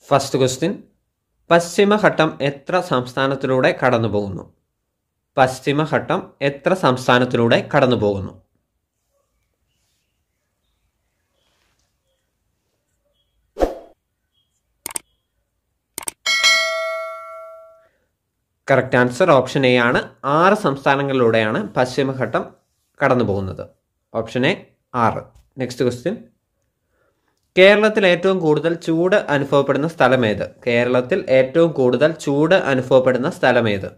first question പശ്ചിമഘട്ടം എത്ര സംസ്ഥാനത്തിലൂടെ കടന്നു പോകുന്നു പശ്ചിമഘട്ടം എത്ര സംസ്ഥാനത്തിലൂടെ കടന്നു പോകുന്നു കറക്റ്റ് ആൻസർ ഓപ്ഷൻ എ ആണ് ആറ് സംസ്ഥാനങ്ങളിലൂടെയാണ് പശ്ചിമഘട്ടം കടന്നു പോകുന്നത് ഓപ്ഷൻ എ ആറ് നെക്സ്റ്റ് ക്വസ്റ്റ്യൻ കേരളത്തിൽ ഏറ്റവും കൂടുതൽ ചൂട് അനുഭവപ്പെടുന്ന സ്ഥലമേത് കേരളത്തിൽ ഏറ്റവും കൂടുതൽ ചൂട് അനുഭവപ്പെടുന്ന സ്ഥലമേത്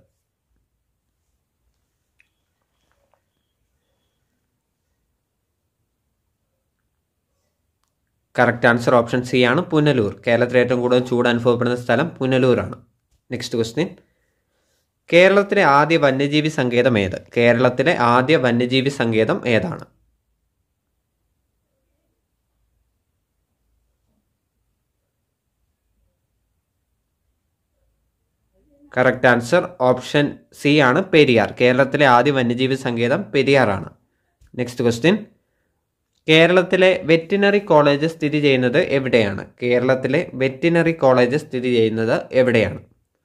കറക്റ്റ് ആൻസർ ഓപ്ഷൻ സി ആണ് പുനലൂർ കേരളത്തിൽ ഏറ്റവും കൂടുതൽ ചൂട് അനുഭവപ്പെടുന്ന സ്ഥലം പുനലൂരാണ് നെക്സ്റ്റ് ക്വസ്റ്റ്യൻ കേരളത്തിലെ ആദ്യ വന്യജീവി സങ്കേതം ഏത് കേരളത്തിലെ ആദ്യ വന്യജീവി സങ്കേതം ഏതാണ് കറക്റ്റ് ആൻസർ ഓപ്ഷൻ സി ആണ് പെരിയാർ കേരളത്തിലെ ആദ്യ വന്യജീവി സങ്കേതം പെരിയാറാണ് നെക്സ്റ്റ് ക്വസ്റ്റ്യൻ കേരളത്തിലെ വെറ്റിനറി കോളേജ് സ്ഥിതി ചെയ്യുന്നത് എവിടെയാണ് കേരളത്തിലെ വെറ്റിനറി കോളേജ് സ്ഥിതി ചെയ്യുന്നത് എവിടെയാണ്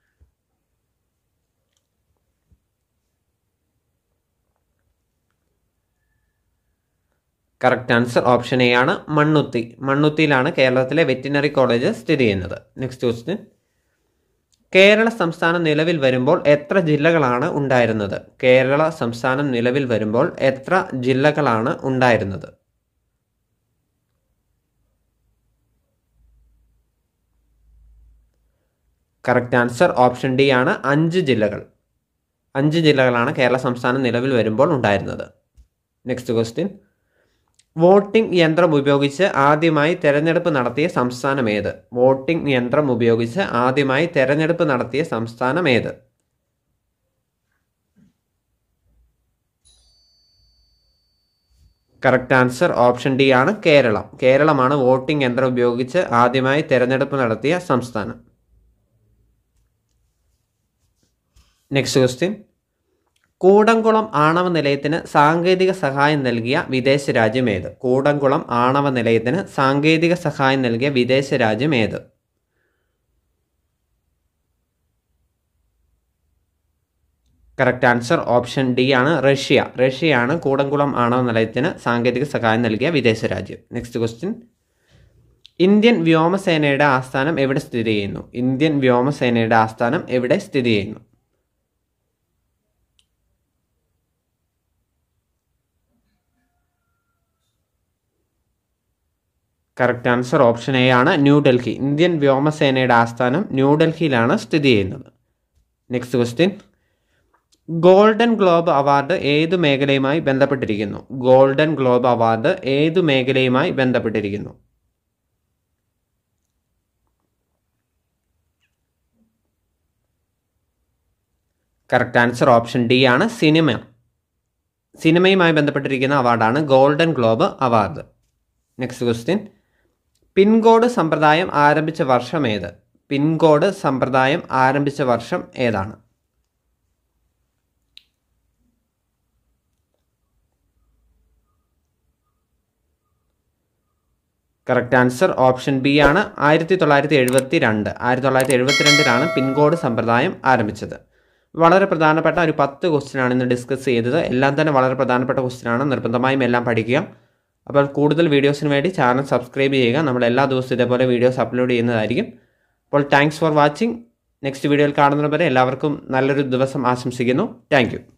കറക്റ്റ് ആൻസർ ഓപ്ഷൻ എ ആണ് മണ്ണുത്തി മണ്ണുത്തിയിലാണ് കേരളത്തിലെ വെറ്റിനറി കോളേജ് സ്ഥിതി ചെയ്യുന്നത് നെക്സ്റ്റ് ക്വസ്റ്റ്യൻ കേരള സംസ്ഥാനം നിലവിൽ വരുമ്പോൾ എത്ര ജില്ലകളാണ് ഉണ്ടായിരുന്നത് കേരള സംസ്ഥാനം നിലവിൽ വരുമ്പോൾ എത്ര ജില്ലകളാണ് ഉണ്ടായിരുന്നത് കറക്റ്റ് ആൻസർ ഓപ്ഷൻ ഡി ആണ് അഞ്ച് ജില്ലകൾ അഞ്ച് ജില്ലകളാണ് കേരള സംസ്ഥാനം നിലവിൽ വരുമ്പോൾ ഉണ്ടായിരുന്നത് നെക്സ്റ്റ് ക്വസ്റ്റ്യൻ വോട്ടിംഗ് യന്ത്രം ഉപയോഗിച്ച് ആദ്യമായി തെരഞ്ഞെടുപ്പ് നടത്തിയ സംസ്ഥാനം ഏത് വോട്ടിംഗ് യന്ത്രം ഉപയോഗിച്ച് ആദ്യമായി തെരഞ്ഞെടുപ്പ് നടത്തിയ സംസ്ഥാനം ഏത് കറക്റ്റ് ആൻസർ ഓപ്ഷൻ ഡി ആണ് കേരളം കേരളമാണ് വോട്ടിംഗ് യന്ത്രം ഉപയോഗിച്ച് ആദ്യമായി തെരഞ്ഞെടുപ്പ് നടത്തിയ സംസ്ഥാനം നെക്സ്റ്റ് ക്വസ്റ്റ്യൻ കൂടംകുളം ആണവ നിലയത്തിന് സാങ്കേതിക സഹായം നൽകിയ വിദേശ രാജ്യം ഏത് കൂടംകുളം ആണവ നിലയത്തിന് സാങ്കേതിക സഹായം നൽകിയ വിദേശ രാജ്യം ഏത് കറക്റ്റ് ആൻസർ ഓപ്ഷൻ ഡി ആണ് റഷ്യ റഷ്യയാണ് കൂടംകുളം ആണവ നിലയത്തിന് സാങ്കേതിക സഹായം നൽകിയ വിദേശ രാജ്യം നെക്സ്റ്റ് ക്വസ്റ്റ്യൻ ഇന്ത്യൻ വ്യോമസേനയുടെ ആസ്ഥാനം എവിടെ സ്ഥിതി ചെയ്യുന്നു ഇന്ത്യൻ വ്യോമസേനയുടെ ആസ്ഥാനം എവിടെ സ്ഥിതി ചെയ്യുന്നു കറക്റ്റ് ആൻസർ ഓപ്ഷൻ എ ആണ് ന്യൂഡൽഹി ഇന്ത്യൻ വ്യോമസേനയുടെ ആസ്ഥാനം ന്യൂഡൽഹിയിലാണ് സ്ഥിതി ചെയ്യുന്നത് next question golden globe award ഏതു മേഖലയുമായി ബന്ധപ്പെട്ടിരിക്കുന്നു ഗോൾഡൻ ഗ്ലോബ് അവാർഡ് ഏതു മേഖലയുമായി ബന്ധപ്പെട്ടിരിക്കുന്നു കറക്റ്റ് ആൻസർ ഓപ്ഷൻ ഡി ആണ് സിനിമ സിനിമയുമായി ബന്ധപ്പെട്ടിരിക്കുന്ന അവാർഡാണ് golden globe award next question pincode സമ്പ്രദായം ആരംഭിച്ച വർഷം ഏത് പിൻകോഡ് സമ്പ്രദായം ആരംഭിച്ച വർഷം ഏതാണ് കറക്റ്റ് ആൻസർ ഓപ്ഷൻ ബി ആണ് ആയിരത്തി തൊള്ളായിരത്തി എഴുപത്തി രണ്ട് ആയിരത്തി തൊള്ളായിരത്തി എഴുപത്തിരണ്ടിലാണ് പിൻകോഡ് സമ്പ്രദായം ആരംഭിച്ചത് വളരെ പ്രധാനപ്പെട്ട ഒരു പത്ത് ക്വസ്റ്റ്യനാണ് ഇന്ന് ഡിസ്കസ് ചെയ്തത് എല്ലാം തന്നെ വളരെ പ്രധാനപ്പെട്ട ക്വസ്റ്റ്യനാണ് നിർബന്ധമായും എല്ലാം പഠിക്കുക അപ്പോൾ കൂടുതൽ വീഡിയോസിന് വേണ്ടി ചാനൽ സബ്സ്ക്രൈബ് ചെയ്യുക നമ്മൾ എല്ലാ ദിവസവും ഇതേപോലെ വീഡിയോസ് അപ്ലോഡ് ചെയ്യുന്നതായിരിക്കും അപ്പോൾ താങ്ക്സ് ഫോർ വാച്ചിങ് നെക്സ്റ്റ് വീഡിയോയിൽ കാണുന്നവരെ എല്ലാവർക്കും നല്ലൊരു ദിവസം ആശംസിക്കുന്നു താങ്ക്